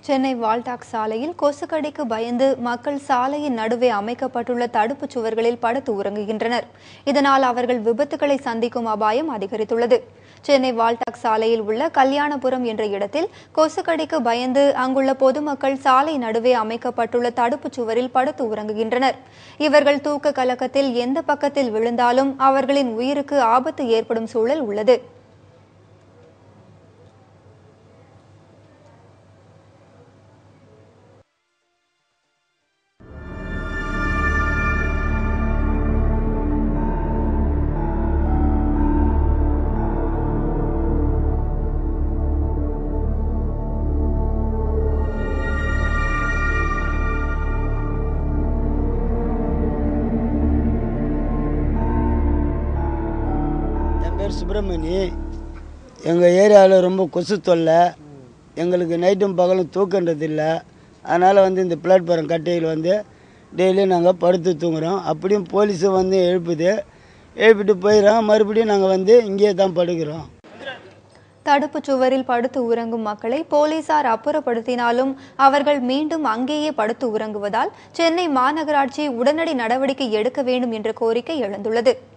சென்னை வால்டாக் சாலையில் கொசுக்கடிக்கு பயந்து மக்கள் சாலையின் நடுவே அமைக்கப்பட்டுள்ள தடுப்புச் சுவர்களில் படுத்து உறங்குகின்றனர் இதனால் அவர்கள் விபத்துகளை சந்திக்கும் அபாயம் அதிகரித்துள்ளது சென்னை வால்டாக் சாலையில் உள்ள கல்யாணபுரம் என்ற இடத்தில் கொசுக்கடிக்கு பயந்து அங்குள்ள பொதுமக்கள் சாலை நடுவே அமைக்கப்பட்டுள்ள தடுப்புச் சுவரில் படுத்து உறங்குகின்றனர் இவர்கள் தூக்க கலக்கத்தில் எந்த பக்கத்தில் விழுந்தாலும் அவர்களின் உயிருக்கு ஆபத்து ஏற்படும் சூழல் உள்ளது என் பேர் சுப்பிரமணி எங்கள் ஏரியாவில் ரொம்ப கொசு தொல்லை எங்களுக்கு நைட்டும் பகலும் தூக்கன்றது இல்லை அதனால் வந்து இந்த பிளாட்ஃபாரம் கட்டையில் வந்து டெய்லியும் நாங்கள் படுத்து தூங்குறோம் அப்படியும் போலீஸும் வந்து எழுப்புது எழுப்பிட்டு போயிடும் மறுபடியும் நாங்கள் வந்து இங்கேயே தான் படுக்கிறோம் தடுப்புச் சுவரில் படுத்து உறங்கும் மக்களை போலீசார் அப்புறப்படுத்தினாலும் அவர்கள் மீண்டும் அங்கேயே படுத்து உறங்குவதால் சென்னை மாநகராட்சி உடனடி நடவடிக்கை எடுக்க வேண்டும் என்ற கோரிக்கை எழுந்துள்ளது